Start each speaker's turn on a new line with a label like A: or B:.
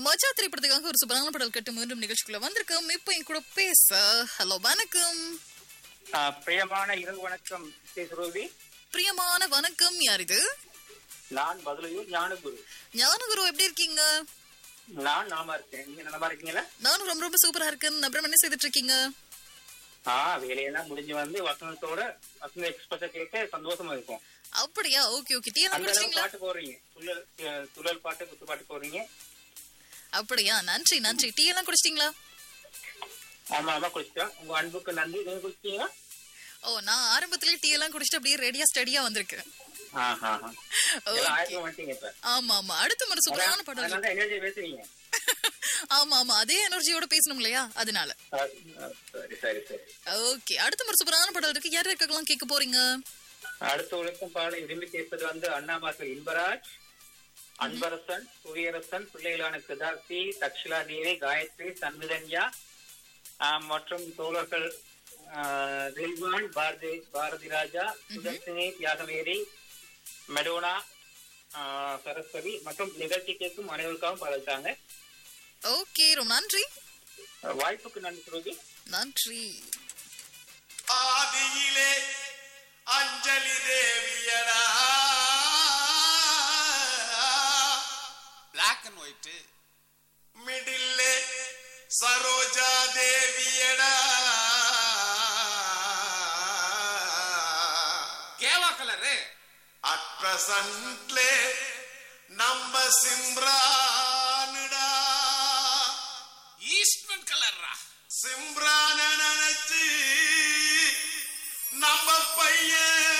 A: மஜா திரைப்படத்துக்காக ஒரு சூப்பரான பாடல் கட்டு மீண்டும் நிகழ்ச்சிக்குள்ள வந்திருக்கோம் இப்போ என் கூட பேச ஹலோ வணக்கம்
B: ஆ, பிரியமான இரவு வணக்கம் சுரூபி
A: பிரியமான வணக்கம் யார் இது
B: நான் பதிலையூர் ஞானகுரு
A: ஞானகுரு எப்படி இருக்கீங்க
B: நான் நாம இருக்கேன் நீங்க நலமா இருக்கீங்களா
A: நானும் ரொம்ப ரொம்ப சூப்பரா இருக்கேன் அப்புறம் என்ன செய்துட்டு இருக்கீங்க
B: ஆ வேலையெல்லாம் முடிஞ்சு வந்து வசந்தத்தோட வசந்த எக்ஸ்பிரஸ கேட்க சந்தோஷமா இருக்கும்
A: அப்படியா ஓகே ஓகே டீ எல்லாம்
B: அந்த அளவு
A: குடிச்சிங்களா
B: பாட்டு போடுறீங்க துள்ளல் அஹ், துள்ளல் பாட்டு குத்து பாட்டு போடுறீங்க
A: அப்படியா நன்றி நன்றி டீ எல்லாம் குடிச்சிட்டீங்களா
B: ஆமா ஆமா குடிச்சிட்டோம் உங்க அன்புக்கு நன்றி நீங்க குடிச்சிட்டீங்களா
A: ஓ நான் ஆரம்பத்திலேயே டீ எல்லாம் குடிச்சிட்டு அப்படியே ரெடியா ஸ்டடியா வந்திருக்கேன்
B: ஆஹா ஆஹா. எல்லாம் ஆயிரத்தி வந்துட்டீங்க இப்ப
A: ஆமா ஆமா அடுத்த முறை சூப்பரான பாடல்
B: அதனால எனர்ஜி பேசுறீங்க
A: ஆமா ஆமா அதே எனர்ஜியோட பேசணும் இல்லையா அதனால
B: ஆ, ஆ, சரி சரி சரி
A: ஓகே அடுத்த முறை சூப்பரான பாடல் இருக்கு யார் இருக்கலாம் கேட்க போறீங்க
B: அடுத்த உழைக்கும் பாட விரும்பி கேட்பது வந்து அண்ணாமாக்கள் இன்பராஜ் அன்பரசன் புவியரசன் பிள்ளைகளான கிருதார்த்தி தக்ஷிலா தேவி காயத்ரி சன்மிதன்யா ஆஹ், மற்றும் தோழர்கள் ஆஹ், தில்வான் பாரதி பாரதி ராஜா சுதர்சினி தியாகமேரி மெடோனா ஆஹ், சரஸ்வதி மற்றும் நிகழ்ச்சி கேட்கும் அனைவருக்காகவும் பாடிட்டாங்க
A: ஓகே ரொம்ப நன்றி
B: வாய்ப்புக்கு நன்றி சுருதி
A: நன்றி
C: ஆதியிலே அஞ்சலி தேவியடா பிளாக் அண்ட் ஒயிட் மிடில்லே சரோஜா தேவியடா கேவா கலரு அட் பிரசன்ட்லே நம்ம சிம்ரானுடா ஈஸ்ட்மன் கலர்ரா சிம்ரான நினைச்சு நம்ம பையன்